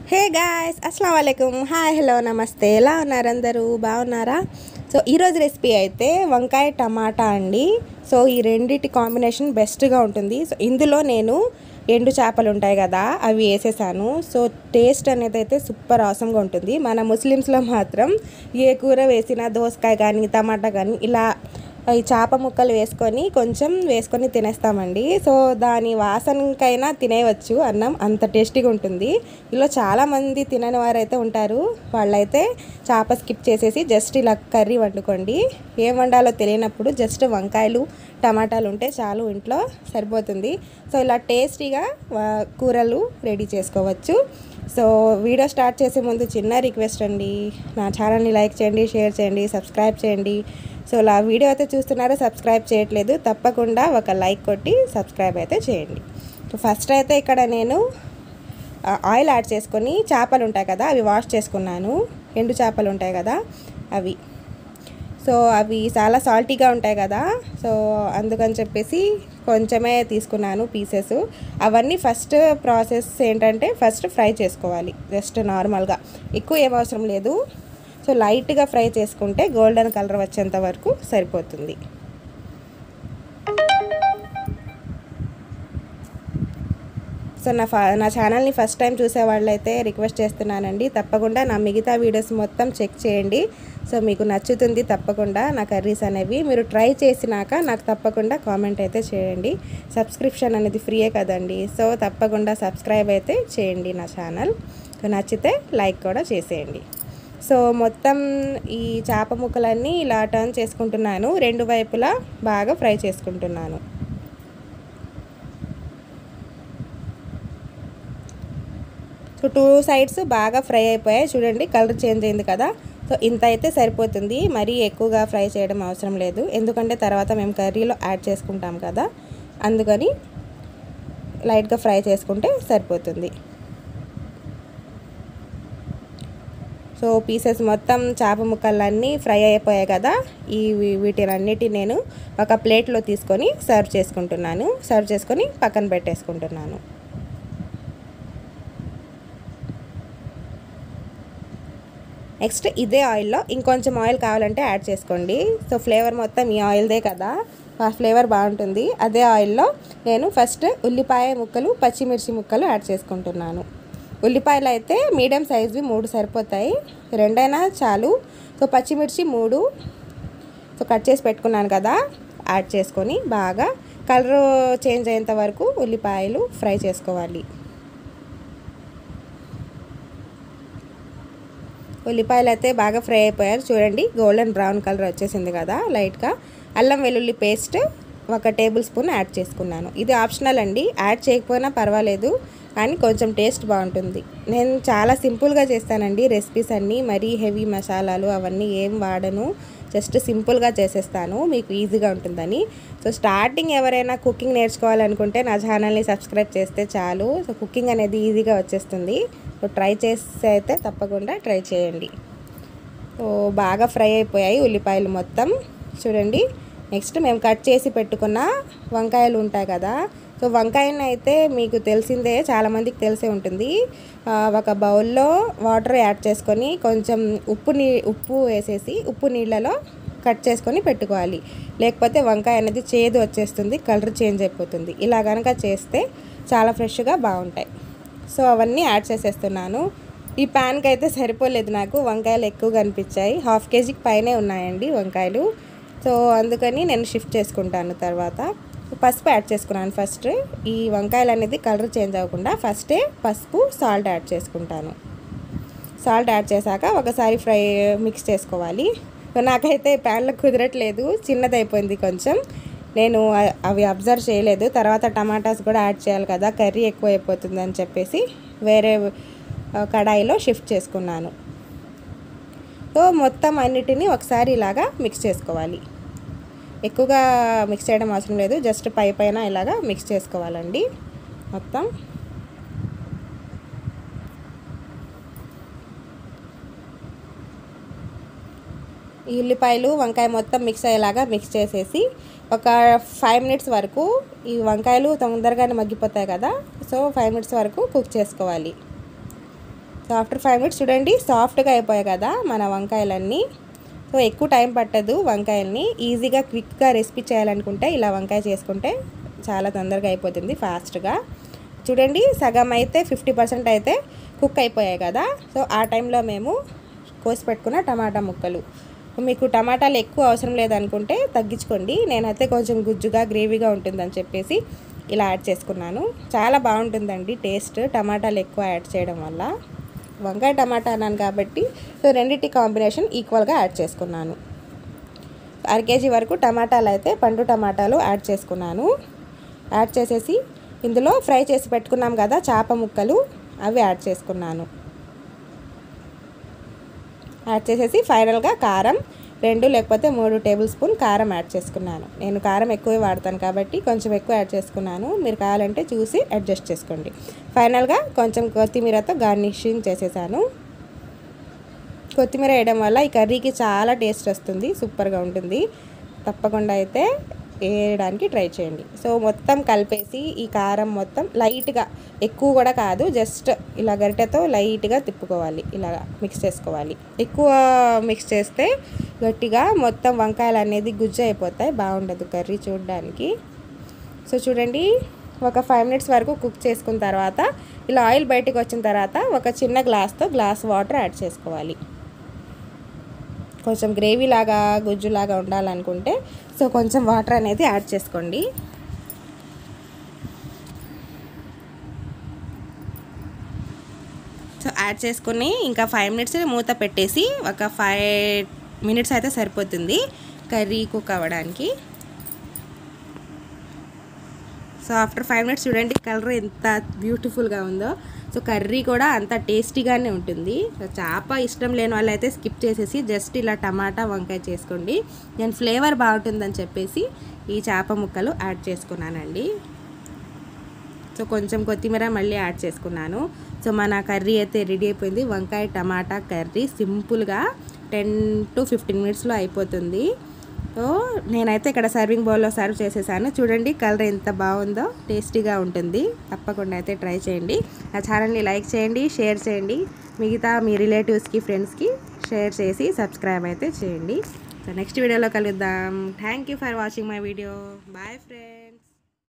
hey guys అస్సలం వాలేకుమ్ hi hello నమస్తే ఎలా ఉన్నారు అందరూ బాగున్నారా సో ఈరోజు రెసిపీ అయితే వంకాయ టమాటా అండి సో ఈ రెండిటి కాంబినేషన్ బెస్ట్గా ఉంటుంది సో ఇందులో నేను ఎండు చేపలు ఉంటాయి కదా అవి వేసేసాను సో టేస్ట్ అనేది అయితే సూపర్ అవసరంగా ఉంటుంది మన ముస్లిమ్స్లో మాత్రం ఏ కూర వేసినా దోసకాయ కానీ టమాటా కానీ ఇలా ఈ చేప ముక్కలు వేసుకొని కొంచెం వేసుకొని తినేస్తామండి సో దాని వాసనకైనా తినేయవచ్చు అన్నం అంత టేస్టీగా ఉంటుంది ఇలా చాలామంది తినని వారైతే ఉంటారు వాళ్ళైతే చేప స్కిప్ చేసేసి జస్ట్ ఇలా కర్రీ వండుకోండి ఏం వండాలో తెలియనప్పుడు జస్ట్ వంకాయలు టమాటాలు ఉంటే చాలు ఇంట్లో సరిపోతుంది సో ఇలా టేస్టీగా వా- కూరలు రెడీ చేసుకోవచ్చు సో వీడియో స్టార్ట్ చేసే ముందు చిన్న రిక్వెస్ట్ అండి నా ఛానల్ని లైక్ చేయండి షేర్ చేయండి సబ్స్క్రైబ్ చేయండి సో ఇలా వీడియో అయితే చూస్తున్నారో సబ్స్క్రైబ్ చేయట్లేదు తప్పకుండా ఒక లైక్ కొట్టి సబ్స్క్రైబ్ అయితే చేయండి సో ఫస్ట్ అయితే ఇక్కడ నేను ఆ, ఆయిల్ యాడ్ చేసుకొని చేపలు ఉంటాయి కదా అవి వాష్ చేసుకున్నాను ఎండు చేపలు ఉంటాయి కదా అవి సో అవి చాలా సాల్టీగా ఉంటాయి కదా సో అందుకని చెప్పేసి కొంచెమే తీసుకున్నాను పీసెస్ అవన్నీ ఫస్ట్ ప్రాసెస్ ఏంటంటే ఫస్ట్ ఫ్రై చేసుకోవాలి జస్ట్ నార్మల్గా ఎక్కువ ఏం అవసరం లేదు సో లైట్గా ఫ్రై చేసుకుంటే గోల్డెన్ కలర్ వచ్చేంత వరకు సరిపోతుంది సో నా ఫా నా ఛానల్ని ఫస్ట్ టైం చూసే వాళ్ళైతే రిక్వెస్ట్ చేస్తున్నానండి తప్పకుండా నా మిగతా వీడియోస్ మొత్తం చెక్ చేయండి సో మీకు నచ్చుతుంది తప్పకుండా నా కర్రీస్ అనేవి మీరు ట్రై చేసినాక నాకు తప్పకుండా కామెంట్ అయితే చేయండి సబ్స్క్రిప్షన్ అనేది ఫ్రీయే కదండి సో తప్పకుండా సబ్స్క్రైబ్ అయితే చేయండి నా ఛానల్ సో నచ్చితే లైక్ కూడా చేసేయండి సో మొత్తం ఈ చేప ముక్కలన్నీ ఇలా టర్న్ చేసుకుంటున్నాను రెండు వైపులా బాగా ఫ్రై చేసుకుంటున్నాను సో టూ సైడ్స్ బాగా ఫ్రై అయిపోయాయి చూడండి కలర్ చేంజ్ అయింది కదా సో ఇంత అయితే సరిపోతుంది మరీ ఎక్కువగా ఫ్రై చేయడం అవసరం లేదు ఎందుకంటే తర్వాత మేము కర్రీలో యాడ్ చేసుకుంటాం కదా అందుకని లైట్గా ఫ్రై చేసుకుంటే సరిపోతుంది సో పీసెస్ మొత్తం చేప ముక్కలన్నీ ఫ్రై అయిపోయాయి కదా ఈ వీటినన్నిటి నేను ఒక ప్లేట్లో తీసుకొని సర్వ్ చేసుకుంటున్నాను సర్వ్ చేసుకొని పక్కన పెట్టేసుకుంటున్నాను నెక్స్ట్ ఇదే ఆయిల్లో ఇంకొంచెం ఆయిల్ కావాలంటే యాడ్ చేసుకోండి సో ఫ్లేవర్ మొత్తం ఈ ఆయిల్దే కదా ఆ ఫ్లేవర్ బాగుంటుంది అదే ఆయిల్లో నేను ఫస్ట్ ఉల్లిపాయ ముక్కలు పచ్చిమిర్చి ముక్కలు యాడ్ చేసుకుంటున్నాను ఉల్లిపాయలు అయితే మీడియం సైజ్వి మూడు సరిపోతాయి రెండైనా చాలు సో పచ్చిమిర్చి మూడు సో కట్ చేసి పెట్టుకున్నాను కదా యాడ్ చేసుకొని బాగా కలర్ చేంజ్ అయ్యేంత వరకు ఉల్లిపాయలు ఫ్రై చేసుకోవాలి ఉల్లిపాయలు అయితే బాగా ఫ్రై అయిపోయారు చూడండి గోల్డెన్ బ్రౌన్ కలర్ వచ్చేసింది కదా లైట్గా అల్లం వెల్లుల్లి పేస్ట్ ఒక టేబుల్ స్పూన్ యాడ్ చేసుకున్నాను ఇది ఆప్షనల్ అండి యాడ్ చేయకపోయినా పర్వాలేదు కానీ కొంచెం టేస్ట్ బాగుంటుంది నేను చాలా సింపుల్గా చేస్తానండి రెసిపీస్ అన్నీ మరీ హెవీ మసాలాలు అవన్నీ ఏం వాడను జస్ట్ సింపుల్గా చేసేస్తాను మీకు ఈజీగా ఉంటుందని సో స్టార్టింగ్ ఎవరైనా కుకింగ్ నేర్చుకోవాలనుకుంటే నా ఛానల్ని సబ్స్క్రైబ్ చేస్తే చాలు సో కుకింగ్ అనేది ఈజీగా వచ్చేస్తుంది సో ట్రై చేస్తే అయితే తప్పకుండా ట్రై చేయండి సో బాగా ఫ్రై అయిపోయాయి ఉల్లిపాయలు మొత్తం చూడండి నెక్స్ట్ మేము కట్ చేసి పెట్టుకున్న వంకాయలు ఉంటాయి కదా సో వంకాయని అయితే మీకు తెలిసిందే చాలామందికి తెలిసే ఉంటుంది ఆ, ఒక బౌల్లో వాటర్ యాడ్ చేసుకొని కొంచెం ఉప్పు నీ ఉప్పు వేసేసి ఉప్పు నీళ్ళలో కట్ చేసుకొని పెట్టుకోవాలి లేకపోతే వంకాయ అనేది చేదు వచ్చేస్తుంది కలర్ చేంజ్ అయిపోతుంది ఇలా కనుక చేస్తే చాలా ఫ్రెష్గా బాగుంటాయి సో అవన్నీ యాడ్ చేసేస్తున్నాను ఈ ప్యాన్కి అయితే సరిపోలేదు నాకు వంకాయలు ఎక్కువ కనిపించాయి హాఫ్ కేజీకి పైనే ఉన్నాయండి వంకాయలు సో అందుకని నేను షిఫ్ట్ చేసుకుంటాను తర్వాత పసుపు యాడ్ చేసుకున్నాను ఫస్ట్ ఈ వంకాయలు అనేది కలర్ చేంజ్ అవ్వకుండా ఫస్టే పసుపు సాల్ట్ యాడ్ చేసుకుంటాను సాల్ట్ యాడ్ చేశాక ఒకసారి ఫ్రై మిక్స్ చేసుకోవాలి సో నాకైతే ప్యాన్లో కుదరట్లేదు చిన్నది అయిపోయింది కొంచెం నేను అ- అవి అబ్జర్వ్ చేయలేదు తర్వాత టమాటాస్ కూడా యాడ్ చేయాలి కదా కర్రీ ఎక్కువ అయిపోతుంది అని చెప్పేసి వేరే ఆ, కడాయిలో షిఫ్ట్ చేసుకున్నాను సో మొత్తం అన్నిటినీ ఒకసారి ఇలాగా మిక్స్ చేసుకోవాలి ఎక్కువగా మిక్స్ చేయడం అవసరం లేదు జస్ట్ పై పైన ఇలాగా మిక్స్ చేసుకోవాలండి మొత్తం ఈ ఉల్లిపాయలు వంకాయ మొత్తం మిక్స్ అయ్యేలాగా మిక్స్ చేసేసి ఒక ఫైవ్ మినిట్స్ వరకు ఈ వంకాయలు తొందరగానే మగ్గిపోతాయి కదా సో ఫైవ్ మినిట్స్ వరకు కుక్ చేసుకోవాలి సో ఆఫ్టర్ ఫైవ్ మినిట్స్ చూడండి సాఫ్ట్గా అయిపోయాయి కదా మన వంకాయలన్నీ సో ఎక్కువ టైం పట్టదు వంకాయల్ని ఈజీగా క్విక్గా రెసిపీ చేయాలనుకుంటే ఇలా వంకాయ చేసుకుంటే చాలా తొందరగా అయిపోతుంది ఫాస్ట్గా చూడండి సగం అయితే ఫిఫ్టీ పర్సెంట్ అయితే కుక్ అయిపోయాయి కదా సో ఆ టైంలో మేము కోసి పెట్టుకున్న టమాటా ముక్కలు మీకు టమాటాలు ఎక్కువ అవసరం లేదనుకుంటే తగ్గించుకోండి నేనైతే కొంచెం గుజ్జుగా గ్రేవీగా ఉంటుందని చెప్పేసి ఇలా యాడ్ చేసుకున్నాను చాలా బాగుంటుందండి టేస్ట్ టమాటాలు ఎక్కువ యాడ్ చేయడం వల్ల వంకాయ టమాటా అన్నాను కాబట్టి సో రెండింటి కాంబినేషన్ ఈక్వల్గా యాడ్ చేసుకున్నాను అర కేజీ వరకు టమాటాలు అయితే పండు టమాటాలు యాడ్ చేసుకున్నాను యాడ్ చేసేసి ఇందులో ఫ్రై చేసి పెట్టుకున్నాం కదా చేప ముక్కలు అవి యాడ్ చేసుకున్నాను యాడ్ చేసేసి ఫైనల్గా కారం రెండు లేకపోతే మూడు టేబుల్ స్పూన్ కారం యాడ్ చేసుకున్నాను నేను కారం ఎక్కువే వాడతాను కాబట్టి కొంచెం ఎక్కువ యాడ్ చేసుకున్నాను మీరు కావాలంటే చూసి అడ్జస్ట్ చేసుకోండి ఫైనల్గా కొంచెం కొత్తిమీరతో గార్నిషింగ్ చేసేసాను కొత్తిమీర వేయడం వల్ల ఈ కర్రీకి చాలా టేస్ట్ వస్తుంది సూపర్గా ఉంటుంది తప్పకుండా అయితే వేయడానికి ట్రై చేయండి సో మొత్తం కలిపేసి ఈ కారం మొత్తం లైట్గా ఎక్కువ కూడా కాదు జస్ట్ ఇలా గరిటెతో లైట్గా తిప్పుకోవాలి ఇలా మిక్స్ చేసుకోవాలి ఎక్కువ మిక్స్ చేస్తే గట్టిగా మొత్తం వంకాయలు అనేది గుజ్జు అయిపోతాయి బాగుండదు కర్రీ చూడడానికి సో చూడండి ఒక ఫైవ్ మినిట్స్ వరకు కుక్ చేసుకున్న తర్వాత ఇలా ఆయిల్ బయటికి వచ్చిన తర్వాత ఒక చిన్న గ్లాస్తో గ్లాస్ వాటర్ యాడ్ చేసుకోవాలి కొంచెం గ్రేవీ లాగా గుజ్జు లాగా ఉండాలనుకుంటే సో కొంచెం వాటర్ అనేది యాడ్ చేసుకోండి సో యాడ్ చేసుకుని ఇంకా ఫైవ్ మినిట్స్ మూత పెట్టేసి ఒక ఫైవ్ మినిట్స్ అయితే సరిపోతుంది కర్రీ కుక్ అవ్వడానికి సో ఆఫ్టర్ ఫైవ్ మినిట్స్ చూడండి కలర్ ఎంత బ్యూటిఫుల్గా ఉందో సో కర్రీ కూడా అంత టేస్టీగానే ఉంటుంది సో చేప ఇష్టం లేని వాళ్ళైతే స్కిప్ చేసేసి జస్ట్ ఇలా టమాటా వంకాయ చేసుకోండి నేను ఫ్లేవర్ బాగుంటుందని చెప్పేసి ఈ చేప ముక్కలు యాడ్ చేసుకున్నానండి సో కొంచెం కొత్తిమీర మళ్ళీ యాడ్ చేసుకున్నాను సో మన కర్రీ అయితే రెడీ అయిపోయింది వంకాయ టమాటా కర్రీ సింపుల్గా టెన్ టు ఫిఫ్టీన్ మినిట్స్లో అయిపోతుంది సో నేనైతే ఇక్కడ సర్వింగ్ బౌల్లో సర్వ్ చేసేసాను చూడండి కలర్ ఎంత బాగుందో టేస్టీగా ఉంటుంది తప్పకుండా అయితే ట్రై చేయండి నా ఛానల్ని లైక్ చేయండి షేర్ చేయండి మిగతా మీ రిలేటివ్స్కి ఫ్రెండ్స్కి షేర్ చేసి సబ్స్క్రైబ్ అయితే చేయండి సో నెక్స్ట్ వీడియోలో కలుద్దాం thank you for watching my video bye friends